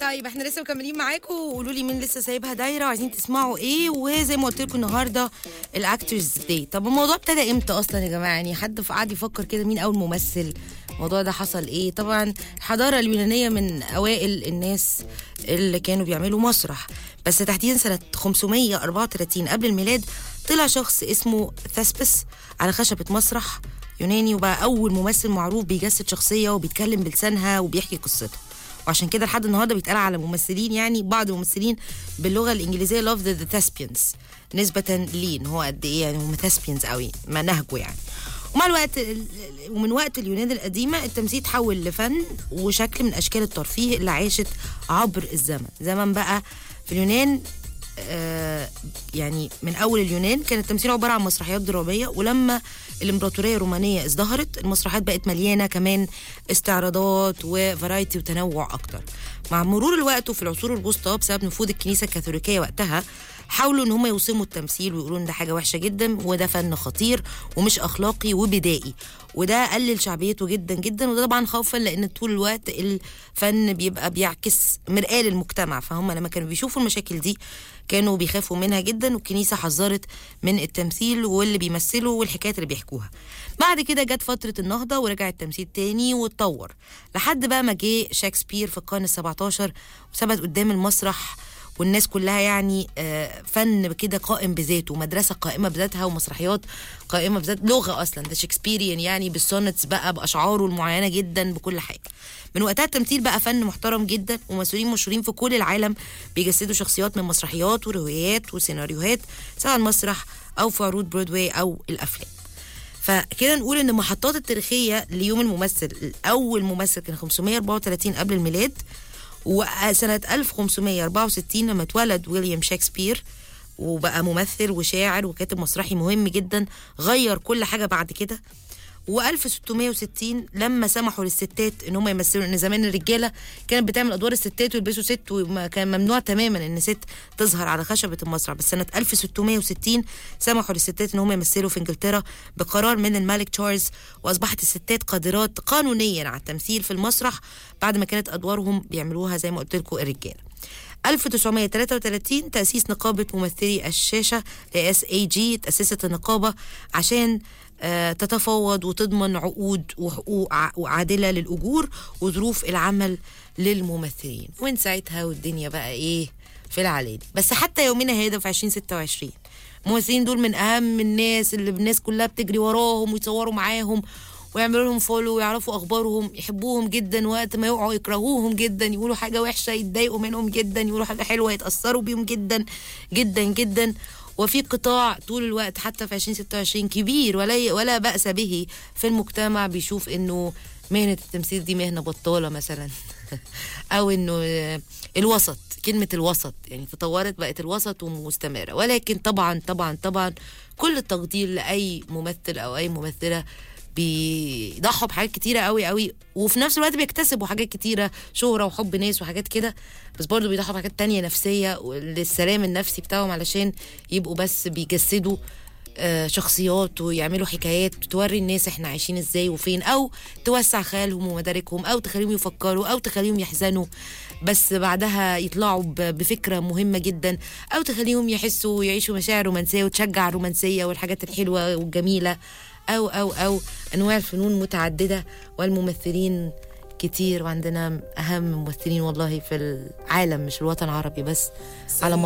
طيب احنا لسه مكملين معاكم وقولوا لي مين لسه سايبها دايره وعايزين تسمعوا ايه وزي ما قلت لكم النهارده الاكترز داي طب الموضوع ابتدى امتى اصلا يا جماعه يعني حد قعد يفكر كده مين اول ممثل الموضوع ده حصل ايه طبعا الحضاره اليونانيه من اوائل الناس اللي كانوا بيعملوا مسرح بس تحديدا سنه 534 قبل الميلاد طلع شخص اسمه ثاسبس على خشبه مسرح يوناني وبقى اول ممثل معروف بيجسد شخصيه وبيتكلم بلسانها وبيحكي قصتها وعشان كده لحد النهارده بيتقال على ممثلين يعني بعض الممثلين باللغه الانجليزيه love the, the thespians نسبه ليه ان هو قد ايه يعني هم thespians قوي ما نهجه يعني ومع الوقت ال- ال- ومن وقت اليونان القديمة التمثيل تحول لفن وشكل من أشكال الترفيه اللي عاشت عبر الزمن زمن بقى في اليونان آه، يعني من اول اليونان كان التمثيل عباره عن مسرحيات دراميه ولما الامبراطوريه الرومانيه ازدهرت المسرحيات بقت مليانه كمان استعراضات وفرايتي وتنوع اكتر مع مرور الوقت وفي العصور الوسطى بسبب نفوذ الكنيسه الكاثوليكيه وقتها حاولوا ان هم يوسموا التمثيل ويقولوا ان ده حاجه وحشه جدا وده فن خطير ومش اخلاقي وبدائي وده قلل شعبيته جدا جدا وده طبعا خوفا لان طول الوقت الفن بيبقى بيعكس مرآة للمجتمع فهم لما كانوا بيشوفوا المشاكل دي كانوا بيخافوا منها جدا والكنيسه حذرت من التمثيل واللي بيمثلوا والحكايات اللي بيحكوها بعد كده جت فتره النهضه ورجع التمثيل تاني واتطور لحد بقى ما جه شكسبير في القرن ال17 وثبت قدام المسرح والناس كلها يعني آه، فن كده قائم بذاته مدرسه قائمه بذاتها ومسرحيات قائمه بذات لغه اصلا ده شكسبيريان يعني بالسونتس بقى باشعاره المعينه جدا بكل حاجه من وقتها التمثيل بقى فن محترم جدا وممثلين مشهورين في كل العالم بيجسدوا شخصيات من مسرحيات وروايات وسيناريوهات سواء المسرح او في عروض برودواي او الافلام فكده نقول ان المحطات التاريخيه ليوم الممثل اول ممثل كان 534 قبل الميلاد وسنه 1564 لما اتولد ويليام شكسبير وبقى ممثل وشاعر وكاتب مسرحي مهم جدا غير كل حاجه بعد كده و1660 لما سمحوا للستات ان هم يمثلوا ان زمان الرجاله كانت بتعمل ادوار الستات ويلبسوا ست وكان ممنوع تماما ان ست تظهر على خشبه المسرح بس سنه 1660 سمحوا للستات ان هم يمثلوا في انجلترا بقرار من الملك تشارلز واصبحت الستات قادرات قانونيا على التمثيل في المسرح بعد ما كانت ادوارهم بيعملوها زي ما قلت لكم الرجاله 1933 تأسيس نقابة ممثلي الشاشة اس اي جي تأسست النقابة عشان آه، تتفاوض وتضمن عقود وحقوق ع- عادلة للأجور وظروف العمل للممثلين ومن ساعتها والدنيا بقى إيه في العلالي بس حتى يومنا هذا في 2026 الممثلين دول من أهم الناس اللي الناس كلها بتجري وراهم ويتصوروا معاهم ويعملوا لهم فولو ويعرفوا اخبارهم يحبوهم جدا وقت ما يقعوا يكرهوهم جدا يقولوا حاجه وحشه يتضايقوا منهم جدا يقولوا حاجه حلوه يتاثروا بيهم جدا جدا جدا وفي قطاع طول الوقت حتى في 2026 كبير ولا ولا باس به في المجتمع بيشوف انه مهنه التمثيل دي مهنه بطاله مثلا او انه آه، الوسط كلمة الوسط يعني تطورت بقت الوسط ومستمرة ولكن طبعا طبعا طبعا كل التقدير لأي ممثل أو أي ممثلة بيضحوا بحاجات كتيرة قوي قوي وفي نفس الوقت بيكتسبوا حاجات كتيرة شهرة وحب ناس وحاجات كده بس برضه بيضحوا بحاجات تانية نفسية للسلام النفسي بتاعهم علشان يبقوا بس بيجسدوا آه، شخصيات ويعملوا حكايات توري الناس احنا عايشين ازاي وفين او توسع خيالهم ومداركهم او تخليهم يفكروا او تخليهم يحزنوا بس بعدها يطلعوا ب- بفكره مهمه جدا او تخليهم يحسوا ويعيشوا مشاعر رومانسيه وتشجع الرومانسيه والحاجات الحلوه والجميله او او او انواع الفنون متعدده والممثلين كتير وعندنا اهم ممثلين والله في العالم مش الوطن العربي بس على مر